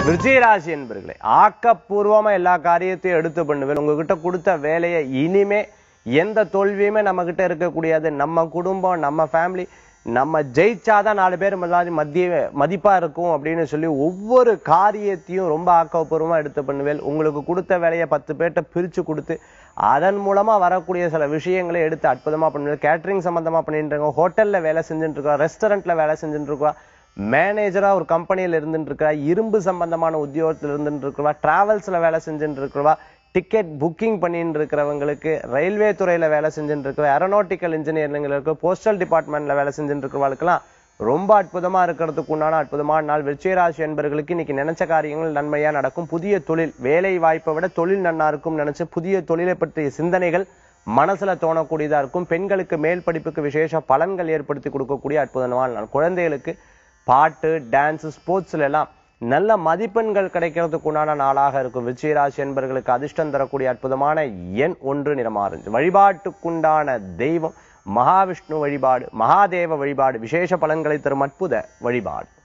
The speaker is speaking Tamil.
விருச்சிகராசி என்பர்களே ஆக்கப்பூர்வமா எல்லா காரியத்தையும் எடுத்து பண்ணுவேன் உங்ககிட்ட கொடுத்த வேலையை இனிமே எந்த தோல்வியுமே நம்ம கிட்ட இருக்கக்கூடியது நம்ம குடும்பம் நம்ம ஃபேமிலி நம்ம ஜெயிச்சாதான் நாலு பேர் எல்லாரும் மத்திய மதிப்பா இருக்கும் அப்படின்னு சொல்லி ஒவ்வொரு காரியத்தையும் ரொம்ப ஆக்கப்பூர்வமா எடுத்து பண்ணுவேன் உங்களுக்கு கொடுத்த வேலையை பத்து பேர்ட்ட பிரிச்சு கொடுத்து அதன் மூலமா வரக்கூடிய சில விஷயங்களை எடுத்து அற்புதமா பண்ணுவேன் கேட்டரிங் சம்பந்தமா பண்ணிட்டு இருக்கோம் ஹோட்டல்ல வேலை செஞ்சுட்டு இருக்கோம் ரெஸ்டாரண்ட்ல வேலை செஞ்சுட்டு இருக்கோம் மேனேஜரா ஒரு கம்பெனியில இருந்துட்டு இருக்கிறா இரும்பு சம்பந்தமான உத்தியோகத்துல இருந்துட்டு இருக்கிறவா டிராவல்ஸ்ல வேலை செஞ்சுட்டு இருக்கிறவா டிக்கெட் புக்கிங் பண்ணிட்டு இருக்கிறவங்களுக்கு ரயில்வே துறையில வேலை செஞ்சுட்டு இருக்கிற ஏரோநாட்டிக்கல் இன்ஜினியரிங்ல இருக்க போஸ்டல் டிபார்ட்மெண்ட்ல வேலை செஞ்சுட்டு இருக்கிறவங்களுக்கெல்லாம் ரொம்ப அற்புதமா இருக்கிறதுக்கு உண்டான அற்புதமான நாள் விருச்சிகராசி என்பவர்களுக்கு இன்னைக்கு நினைச்ச காரியங்கள் நன்மையா நடக்கும் புதிய தொழில் வேலை வாய்ப்பை விட தொழில் நன்னா இருக்கும் நினைச்சு புதிய தொழிலை பற்றிய சிந்தனைகள் மனசுல தோணக்கூடியதா இருக்கும் பெண்களுக்கு மேல் படிப்புக்கு விசேஷ பலன்கள் ஏற்படுத்தி கொடுக்கக்கூடிய அற்புதமான நாள் குழந்தைகளுக்கு பாட்டு டான்ஸ் ஸ்போர்ட்ஸ்ல எல்லாம் நல்ல மதிப்பெண்கள் கிடைக்கிறதுக்கு உண்டான நாளாக இருக்கும் விஜயராசி என்பவர்களுக்கு அதிர்ஷ்டம் தரக்கூடிய அற்புதமான எண் ஒன்று நிறமாறுஞ்சு வழிபாட்டுக்குண்டான தெய்வம் மகாவிஷ்ணு வழிபாடு மகாதேவ வழிபாடு விசேஷ பலன்களை தரும் அற்புத வழிபாடு